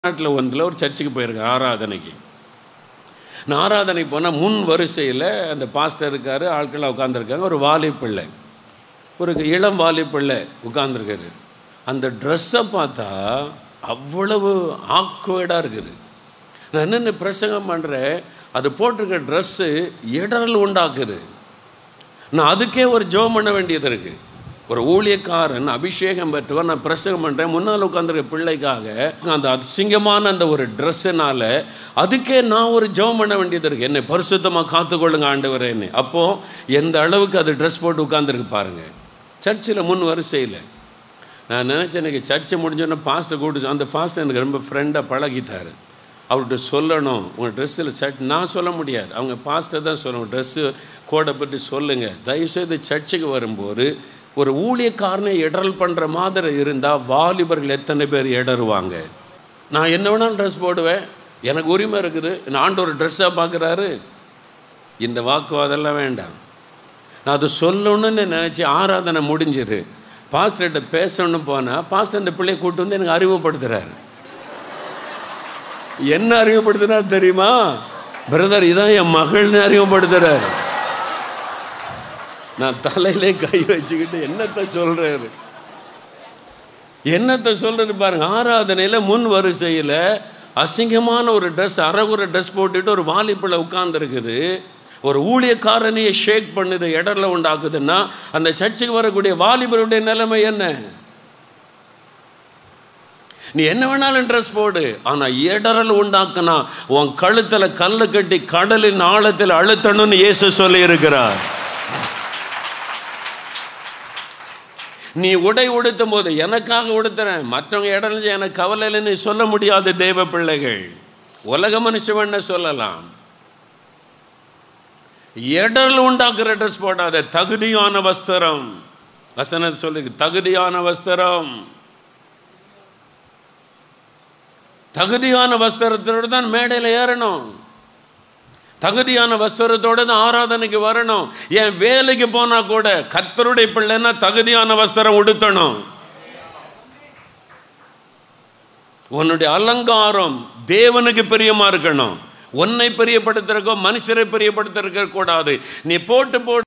நாட்டில் ஒன்றில் ஒரு சர்ச்சுக்கு போயிருக்கேன் ஆராதனைக்கு நான் ஆராதனை போனால் முன் வரிசையில் அந்த பாஸ்டர் இருக்கார் ஆட்கள் உட்காந்துருக்காங்க ஒரு வாலிப்பிள்ளை ஒரு இளம் வாலிப்பிள்ளை உட்காந்துருக்காரு அந்த ட்ரெஸ்ஸை பார்த்தா அவ்வளவு ஆக்வேர்டாக இருக்குது நான் என்னென்ன பிரசங்கம் பண்ணுறேன் அது போட்டிருக்க ட்ரெஸ்ஸு இடரல் உண்டாக்குது நான் அதுக்கே ஒரு ஜோம் பண்ண வேண்டியது இருக்குது ஒரு ஊழியக்காரன் அபிஷேகம் பெற்றவர் நான் பிரசங்கம் பண்ணுறேன் முன்னால் உட்காந்துருக்க பிள்ளைக்காக அந்த அசிங்கமான அந்த ஒரு ட்ரெஸ்ஸுனால அதுக்கே நான் ஒரு ஜெபம் பண்ண வேண்டியது இருக்குது என்னை பரிசுத்தமாக காத்துக்கொள்ளுங்க ஆண்டவரே என்னை அப்போது எந்த அளவுக்கு அது ட்ரெஸ் போட்டு உட்காந்துருக்கு பாருங்கள் சர்ச்சில் முன் வரிசையில் நான் நினச்சேன் எனக்கு சர்ச்சை முடிஞ்சோன்னே பாஸ்ட்டை கூப்பிட்டு அந்த பாஸ்டர் எனக்கு ரொம்ப ஃப்ரெண்டாக பழகிட்டார் அவர்கிட்ட சொல்லணும் உங்கள் ட்ரெஸ்ஸில் சர்ச் நான் சொல்ல முடியாது அவங்க பாஸ்டர் தான் சொல்லணும் ட்ரெஸ்ஸு கோடை பற்றி சொல்லுங்கள் தயவுசெய்து சர்ச்சுக்கு வரும்போது ஒரு ஊழியக்காரனை இடரல் பண்ணுற மாதிரி இருந்தால் வாலிபர்கள் எத்தனை பேர் இடருவாங்க நான் என்ன வேணாலும் ட்ரெஸ் போடுவேன் எனக்கு உரிமை இருக்குது நான் ஆண்டவர் ட்ரெஸ்ஸாக பார்க்குறாரு இந்த வாக்குவாதெல்லாம் வேண்டாம் நான் அதை சொல்லணும்னு நினச்சி ஆராதனை முடிஞ்சிரு பாஸ்டர்கிட்ட பேசணும்னு போனால் பாஸ்டர் இந்த பிள்ளையை கூட்டு வந்து எனக்கு அறிமுகப்படுத்துகிறாரு என்ன அறிமுகப்படுத்துறாரு தெரியுமா பிரதர் இதான் என் மகள்னு அறிமுகப்படுத்துறாரு நான் தலையிலே கை வச்சுக்கிட்டு என்னத்தை சொல்றாரு என்னத்தை சொல்றது பாருங்க ஆராதனையில முன் வரிசையில் அசிங்கமான ஒரு ட்ரெஸ் அறகுற ட்ரெஸ் போட்டுட்டு ஒரு வாலிப்பிள்ளை உட்கார்ந்துருக்குது ஒரு ஊழியக்காரனையே ஷேக் பண்ணுது இடர்ல உண்டாக்குதுன்னா அந்த சர்ச்சுக்கு வரக்கூடிய வாலிபருடைய நிலைமை என்ன நீ என்ன வேணாலும் ட்ரெஸ் போடு ஆனா இடரல் உண்டாக்குனா உன் கழுத்துல கல்லு கட்டி கடலின் ஆழத்தில் அழுத்தணும்னு இயேசு சொல்லி இருக்கிறார் நீ உடை உடுத்தும் போது எனக்காக உடுத்துறேன் மற்றவங்க இடம் எனக்கு கவலை இல்லைன்னு சொல்ல முடியாது தெய்வ பிள்ளைகள் உலக மனுஷன் சொல்லலாம் இடல் உண்டாக்குற ட்ரெஸ் போடாத தகுதியான வஸ்திரம் வசனத்தை சொல்லு தகுதியான வஸ்திரம் தகுதியான வஸ்திரத்தோடு தான் மேடையில் ஏறணும் தகுதியான வஸ்திரத்தோடு தான் ஆராதனைக்கு வரணும் என் வேலைக்கு போனா கூட கர்த்தருடைய பிள்ளைன்னா தகுதியான வஸ்திரம் உடுத்தணும் உன்னுடைய அலங்காரம் தேவனுக்கு பிரியமா இருக்கணும் உன்னை பிரியப்படுத்துறக்கோ மனுஷரை பிரியப்படுத்துறக்க கூடாது நீ போட்டு போட்டு